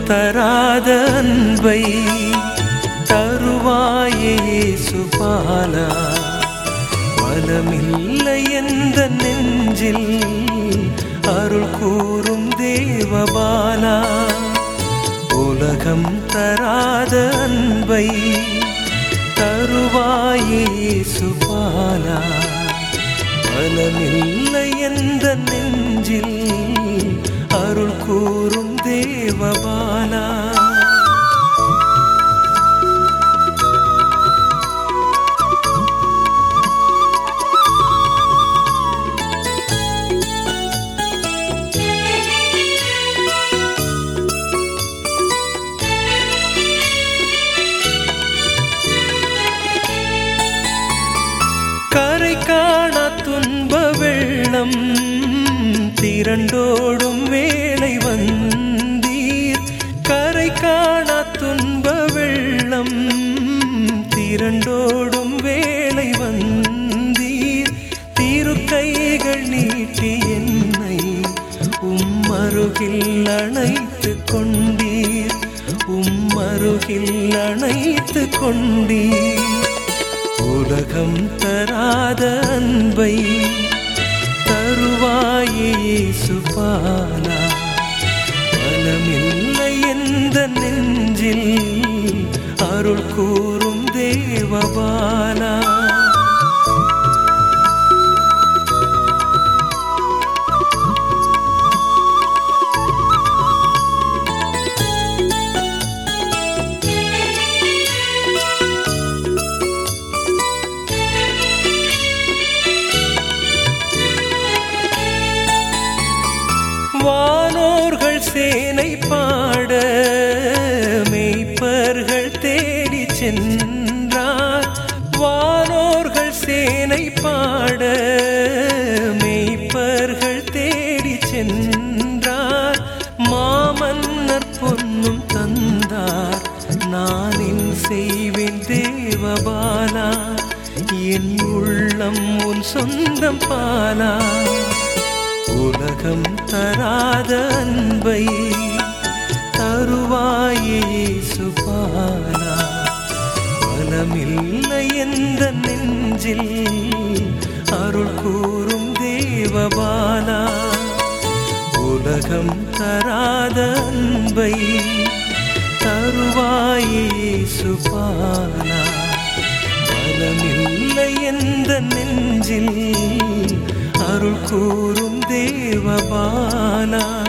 தராத அன்பை தருவாயே சுபாலா பலமில்லை எந்த நெஞ்சில் அருள் கூறும் தேவபாலா உலகம் தராத அன்பை தருவாயே சுபாலா பலமில்லை எந்த நெஞ்சில் அருள் கூறும் தேவபாலா கரை காண துன்ப வெள்ளம் திரண்டோடும் வேலை வந்தீர் கரை காண துன்ப வெள்ளம் திரண்டோடும் வேலை வந்தீர் திருக்கைகள் நீட்டி என்னை உம்மருகில் அணைத்து கொண்டீர் உம்மருகில் அணைத்து கொண்டீர் உலகம் தராத அன்பை தருவாயே சுபாலா பலமில்லை எந்த நெஞ்சில் அருள் கூறும் தேவபாலா வானோர்கள் சேனை பாட மெய்ப்பர்கள் தேடி சென்றார் வானோர்கள் சேனை பாட மெய்ப்பர்கள் தேடி சென்றார் மாமன்னர் பொன்னும் தந்தார் நான் என் செய்வேன் தேவபாலா என் உள்ளம் உன் சொந்தம் பாலா உலகம் தராத அன்பை தருவாயே சுபாலா பலமில்லை எந்த நெஞ்சில் அருள் கூறும் தேவபாலா உலகம் தராத அன்பை தருவாயே சுபாலா பலமில்லை எந்த நெஞ்சில் அருள் கூறும் தேவபாலா